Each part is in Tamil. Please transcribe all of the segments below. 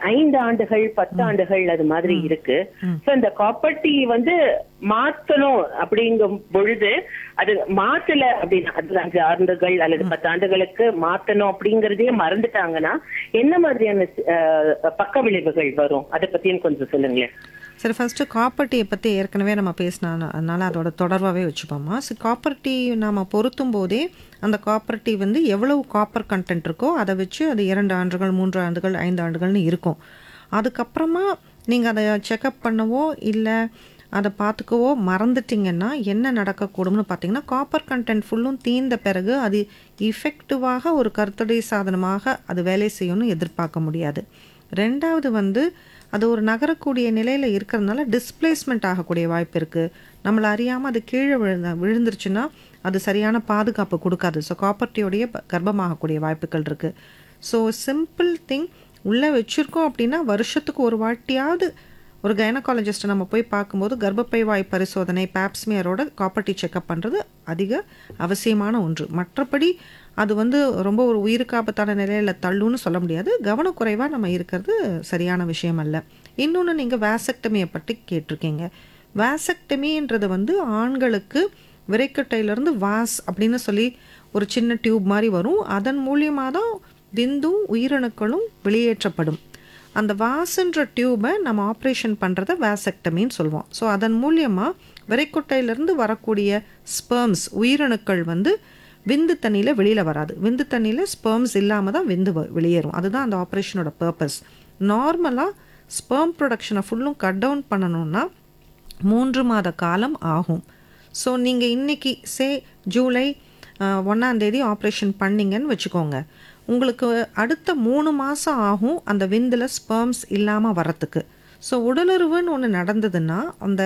ஐந்து ஆண்டுகள் பத்து ஆண்டுகள் அது மாதிரி இருக்கு சோ இந்த காப்பர்ட்டி வந்து மாத்தணும் அப்படிங்கும் பொழுது அது மாத்தல அப்படின்னா அது அஞ்சு ஆண்டுகள் அல்லது பத்து ஆண்டுகளுக்கு மாத்தணும் அப்படிங்கறதே மறந்துட்டாங்கன்னா என்ன மாதிரியான அஹ், பக்க விளைவுகள் வரும் அதை பத்தியும் கொஞ்சம் சொல்லுங்களேன் சரி ஃபஸ்ட்டு காப்பர்ட்டியை பற்றி ஏற்கனவே நம்ம பேசினோம் அதனால் அதோட தொடர்பாகவே வச்சுப்போமா சரி காப்பர்ட்டி நாம் பொருத்தும் போதே அந்த காப்பர்ட்டி வந்து எவ்வளவு காப்பர் கண்டென்ட் இருக்கோ அதை வச்சு அது இரண்டு ஆண்டுகள் மூன்று ஆண்டுகள் ஐந்து ஆண்டுகள்னு இருக்கும் அதுக்கப்புறமா நீங்கள் அதை செக்கப் பண்ணவோ இல்லை அதை பார்த்துக்கவோ மறந்துட்டிங்கன்னா என்ன நடக்கக்கூடும்னு பார்த்தீங்கன்னா காப்பர் கண்டென்ட் ஃபுல்லும் தீர்ந்த பிறகு அது இஃபெக்டிவாக ஒரு கருத்தடை சாதனமாக அது வேலை செய்யணும்னு எதிர்பார்க்க முடியாது ரெண்டாவது வந்து அது ஒரு நகரக்கூடிய நிலையில் இருக்கிறதுனால டிஸ்பிளேஸ்மெண்ட் ஆகக்கூடிய வாய்ப்பு இருக்குது நம்மளை அறியாமல் அது கீழே விழுந்த விழுந்துருச்சுன்னா அது சரியான பாதுகாப்பு கொடுக்காது ஸோ காப்பர்ட்டியோடைய கர்ப்பமாகக்கூடிய வாய்ப்புகள் இருக்குது ஸோ சிம்பிள் திங் உள்ளே வச்சுருக்கோம் அப்படின்னா வருஷத்துக்கு ஒரு வாட்டியாவது ஒரு கைனகாலஜிஸ்ட்டை நம்ம போய் பார்க்கும்போது கர்ப்பப்பை வாய் பரிசோதனை பேப்ஸ்மியரோட காப்பர்ட்டி செக்கப் பண்ணுறது அதிக அவசியமான ஒன்று மற்றபடி அது வந்து ரொம்ப ஒரு உயிருக்கு ஆபத்தான நிலையில் தள்ளுன்னு சொல்ல முடியாது கவனக்குறைவாக நம்ம இருக்கிறது சரியான விஷயம் அல்ல இன்னொன்று நீங்கள் வேசக்டமியை பற்றி கேட்டிருக்கீங்க வேசக்டமின்றது வந்து ஆண்களுக்கு விரைக்கட்டையிலேருந்து வாஸ் அப்படின்னு சொல்லி ஒரு சின்ன டியூப் மாதிரி வரும் அதன் மூலியமாக தான் விந்தும் உயிரணுக்களும் வெளியேற்றப்படும் அந்த வாசுன்ற டியூபை நம்ம ஆப்ரேஷன் பண்ணுறத வேசக்டமின்னு சொல்லுவோம் ஸோ அதன் மூலியமாக விரைக்கொட்டையிலேருந்து வரக்கூடிய ஸ்பெர்ம்ஸ் உயிரணுக்கள் வந்து விந்து தண்ணியில் வெளியில் வராது விந்து தண்ணியில் ஸ்பெர்ம்ஸ் இல்லாமல் தான் விந்து வ- வெளியேறும் அதுதான் அந்த ஆப்ரேஷனோட பர்பஸ் நார்மலாக ஸ்பெர்ம் ப்ரொடக்ஷனை ஃபுல்லும் கட் டவுன் பண்ணணும்னா மூன்று மாத காலம் ஆகும் ஸோ நீங்கள் இன்னைக்கு சே ஜூலை ஒன்றாந்தேதி ஆப்ரேஷன் பண்ணீங்கன்னு வச்சுக்கோங்க உங்களுக்கு அடுத்த மூணு மாதம் ஆகும் அந்த விந்தில் ஸ்பெர்ம்ஸ் இல்லாமல் வரத்துக்கு ஸோ உடலுறவுன்னு ஒன்று நடந்ததுன்னா அந்த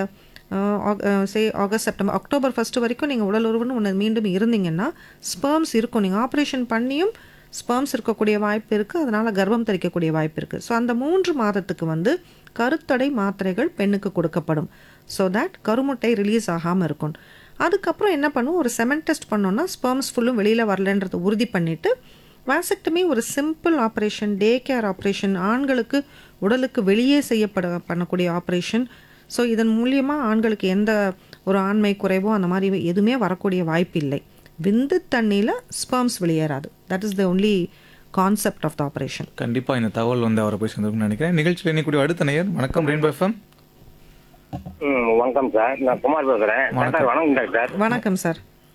say August September October first வரைக்கும் நீங்கள் உடலுறவுன்னு ஒன்று மீண்டும் இருந்தீங்கன்னா ஸ்பெர்ம்ஸ் இருக்கும் நீங்கள் ஆப்ரேஷன் பண்ணியும் ஸ்பெர்ம்ஸ் இருக்கக்கூடிய வாய்ப்பு இருக்குது அதனால் கர்ப்பம் தரிக்கக்கூடிய வாய்ப்பு இருக்குது ஸோ அந்த மூன்று மாதத்துக்கு வந்து கருத்தடை மாத்திரைகள் பெண்ணுக்கு கொடுக்கப்படும் ஸோ தட் கருமுட்டை ரிலீஸ் ஆகாமல் இருக்கும் அதுக்கப்புறம் என்ன பண்ணும் ஒரு செமன் டெஸ்ட் பண்ணோன்னா ஸ்பெர்ம்ஸ் ஃபுல்லும் வெளியில் வரலன்றதை உறுதி பண்ணிவிட்டு வாசக்டமி ஒரு simple operation day care operation ஆண்களுக்கு உடலுக்கு வெளியே செய்யப்பட பண்ணக்கூடிய ஆப்ரேஷன் ஸோ இதன் மூலியமாக ஆண்களுக்கு எந்த ஒரு ஆண்மை குறைவோ அந்த மாதிரி எதுவுமே வரக்கூடிய வாய்ப்பு இல்லை விந்து தண்ணியில் ஸ்பெர்ம்ஸ் வெளியேறாது that is the only concept of the operation கண்டிப்பா இந்த தகவல் வந்து அவரை போய் சேர்ந்துருக்கும்னு நினைக்கிறேன் நிகழ்ச்சியில் இணைக்கூடிய அடுத்த நேயர் வணக்கம் ரெயின்போ எஃப்எம் ம் வணக்கம் சார் நான் குமார் பேசுறேன் டாக்டர் வணக்கம் டாக்டர் வணக்கம் சார்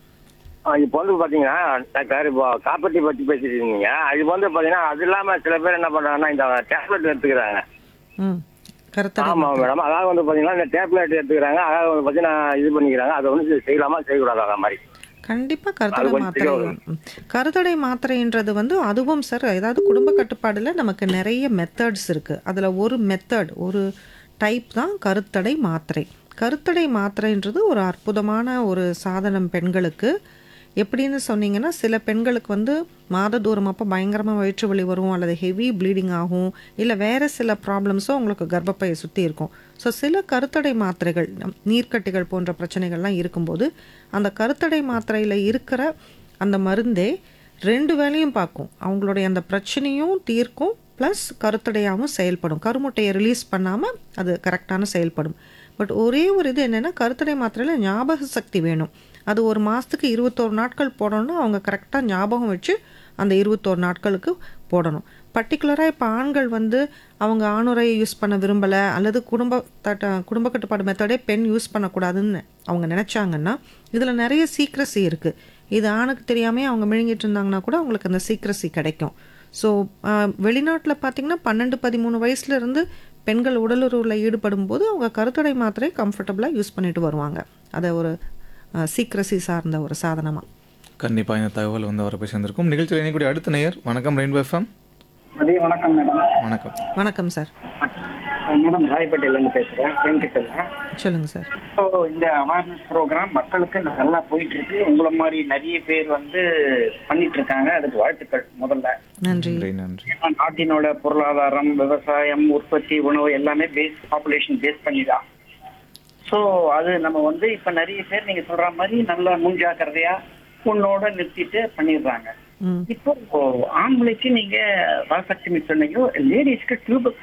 ஆ, இப்போ வந்து பாத்தீங்கன்னா டாக்டர் இப்போ காப்பர்ட்டி பத்தி பேசிட்டு இருந்தீங்க அது வந்து பாத்தீங்கன்னா அது இல்லாம சில பேர் என்ன பண்றாங்கன்னா இந்த டேப்லெட் எடுத்துக்கிறாங்க ம் கருத்தடை ஆமா மேடம் அதாவது வந்து பாத்தீங்கன்னா இந்த டேப்லெட் எடுத்துக்கிறாங்க அதாவது வந்து பாத்தீங்கன்னா இது பண்ணிக்கிறாங்க அதை வந்து செய்யலாமா செய்யக்கூடாது அந்த மாதிரி கண்டிப்பாக கருத்தடை கொஞ்சம் மாத்திரை ம். கருத்தடை மாத்திரைன்றது வந்து அதுவும் சார் ஏதாவது குடும்ப கட்டுப்பாடில் நமக்கு நிறைய மெத்தட்ஸ் இருக்குது அதில் ஒரு மெத்தட் ஒரு டைப் தான் கருத்தடை மாத்திரை கருத்தடை மாத்திரைன்றது ஒரு அற்புதமான ஒரு சாதனம் பெண்களுக்கு எப்படின்னு சொன்னீங்கன்னா சில பெண்களுக்கு வந்து மாத தூரம் அப்போ பயங்கரமாக வயிற்று வலி வரும் அல்லது ஹெவி ப்ளீடிங் ஆகும் இல்லை வேறு சில ப்ராப்ளம்ஸும் உங்களுக்கு கர்ப்பப்பையை சுற்றி இருக்கும் ஸோ சில கருத்தடை மாத்திரைகள் நம்- நீர்க்கட்டிகள் போன்ற பிரச்சனைகள்லாம் இருக்கும்போது அந்த கருத்தடை மாத்திரையில் இருக்கிற அந்த மருந்தே ரெண்டு வேலையும் பார்க்கும் அவங்களுடைய அந்த பிரச்சனையும் தீர்க்கும் ப்ளஸ் கருத்தடையாகவும் செயல்படும் கருமுட்டையை ரிலீஸ் பண்ணாமல் அது கரெக்டான செயல்படும் பட் ஒரே ஒரு இது என்னென்னா கருத்தடை மாத்திரையில் ஞாபக சக்தி வேணும் அது ஒரு மாதத்துக்கு இருபத்தோரு நாட்கள் போடணும்னா அவங்க கரெக்டாக ஞாபகம் வச்சு அந்த இருபத்தோரு நாட்களுக்கு போடணும் பர்டிகுலராக இப்போ ஆண்கள் வந்து அவங்க ஆணுரையை யூஸ் பண்ண விரும்பலை அல்லது குடும்ப தட்ட குடும்ப கட்டுப்பாடு மெத்தடே பெண் யூஸ் பண்ணக்கூடாதுன்னு அவங்க நினச்சாங்கன்னா இதில் நிறைய சீக்ரஸி இருக்குது இது ஆணுக்கு தெரியாமே அவங்க மிழுங்கிட்டு இருந்தாங்கன்னா கூட அவங்களுக்கு அந்த சீக்ரஸி கிடைக்கும் ஸோ வெளிநாட்டில் பார்த்தீங்கன்னா பன்னெண்டு பதிமூணு வயசுல இருந்து பெண்கள் உடலுறவில் ஈடுபடும் போது அவங்க கருத்தடை மாத்திரை கம்ஃபர்டபுளாக யூஸ் பண்ணிட்டு வருவாங்க அதை ஒரு சீக்ரஸி சார்ந்த ஒரு சாதனமாக கண்டிப்பா இந்த தகவல் வந்து அவரை போய் சேர்ந்திருக்கும் நிகழ்ச்சியில் இணைக்கூடிய அடுத்த நேயர் வணக்கம் ரெயின்போ எஃப்எம் மதிய வணக்கம் மேடம் வணக்கம் வணக்கம் சார் மேடம் ராயப்பேட்டையிலேருந்து பேசுகிறேன் வெங்கடேஷன் சொல்லுங்கள் சார் ஸோ இந்த அவேர்னஸ் ப்ரோக்ராம் மக்களுக்கு நல்லா போயிட்டு இருக்கு உங்களை மாதிரி நிறைய பேர் வந்து பண்ணிட்டு இருக்காங்க அதுக்கு வாழ்த்துக்கள் முதல்ல நன்றி நன்றி நன்றி ஏன்னா நாட்டினோட பொருளாதாரம் விவசாயம் உற்பத்தி உணவு எல்லாமே பேஸ் பாப்புலேஷன் பேஸ் பண்ணி தான் ஸோ அது நம்ம வந்து இப்போ நிறைய பேர் நீங்க சொல்ற மாதிரி நல்ல முன்ஜாக்கிரதையா பொண்ணோட நிறுத்திட்டு பண்ணிடுறாங்க ம் இப்போ ஆம்பளைக்கு நீங்க வாசக்தி சொன்னீங்க லேடிஸ்க்கு டியூபக்